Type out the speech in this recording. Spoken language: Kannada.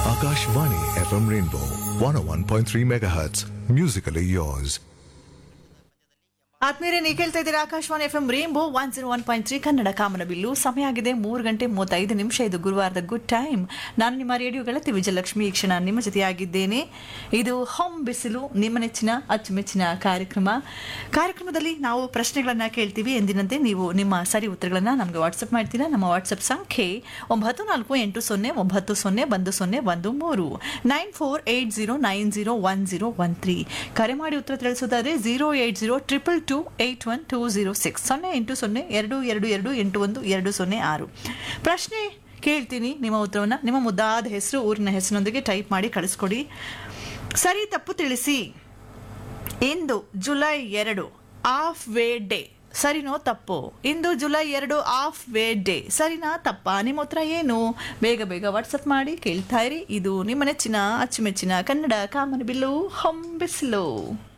Akashvani FM Rainbow 101.3 MHz. Musically yours. ಆತ್ಮೀಯರೇ ನೀವು ಕೇಳ್ತಾ ಇದ್ದೀರಾ Akashvani F M rainbow one zero one point three Kannada ಕಾಮನಬಿಲ್ಲು ಸಮಯ ಆಗಿದೆ ಮೂರು ಗಂಟೆ ಮೂವತ್ತೈದು ನಿಮಿಷ ಇದು ಗುರುವಾರದ ಗುಡ್ ಟೈಮ್ ನಾನು ನಿಮ್ಮ ರೇಡಿಯೋ ಗೆಳತಿ ವಿಜಯಲಕ್ಷ್ಮಿ ಈ ಕ್ಷಣ ನಿಮ್ಮ ಜೊತೆಯಾಗಿದ್ದೇನೆ ಇದು ಹೊಂ ಬಿಸಿಲು ನಿಮ್ಮ ನೆಚ್ಚಿನ ಅಚ್ಚುಮೆಚ್ಚಿನ ಕಾರ್ಯಕ್ರಮ ಕಾರ್ಯಕ್ರಮದಲ್ಲಿ ನಾವು ಪ್ರಶ್ನೆಗಳನ್ನು ಕೇಳ್ತೀವಿ ಎಂದಿನಂತೆ ನೀವು ನಿಮ್ಮ ಸರಿ ಉತ್ತರಗಳನ್ನು ನಮಗೆ ವಾಟ್ಸಪ್ ಮಾಡ್ತೀರಾ ನಮ್ಮ ವಾಟ್ಸಪ್ ಸಂಖ್ಯೆ ಒಂಬತ್ತು ನಾಲ್ಕು ಎಂಟು ಸೊನ್ನೆ ಒಂಬತ್ತು ಸೊನ್ನೆ ಒಂದು ಸೊನ್ನೆ ಒಂದು ಮೂರು nine four eight zero nine zero one zero one three ಕರೆ ಮಾಡಿ ಉತ್ತರ ತಿಳಿಸೋದಾದ್ರೆ zero eight zero triple two eight one two zero six ಸೊನ್ನೆ ಎಂಟು ಸೊನ್ನೆ ಎರಡು ಎರಡು ಎರಡು ಎಂಟು ಒಂದು ಎರಡು ಸೊನ್ನೆ ಆರು ಪ್ರಶ್ನೆ ಕೇಳ್ತೀನಿ ನಿಮ್ಮ ಉತ್ತರವನ್ನು ನಿಮ್ಮ ಮುದ್ದಾದ ಹೆಸರು ಊರಿನ ಹೆಸರಿನೊಂದಿಗೆ ಟೈಪ್ ಮಾಡಿ ಕಳಿಸ್ಕೊಡಿ ಸರಿ ತಪ್ಪು ತಿಳಿಸಿ ಇಂದು ಜುಲೈ ಎರಡು ಆಫ್ ವೇ ಡೇ ಸರಿನೋ ತಪ್ಪು ಇಂದು ಜುಲೈ ಎರಡು ಆಫ್ ವೇ ಡೇ ಸರಿನಾ ತಪ್ಪಾ ನಿಮ್ಮ ಉತ್ತರ ಏನು ಬೇಗ ಬೇಗ ವಾಟ್ಸಪ್ ಮಾಡಿ ಕೇಳ್ತಾ ಇರಿ ಇದು ನಿಮ್ಮ ನೆಚ್ಚಿನ ಅಚ್ಚುಮೆಚ್ಚಿನ ಕನ್ನಡ ಕಾಮನ ಬಿಲ್ಲು ಹೊಂಬಿಸಿಲು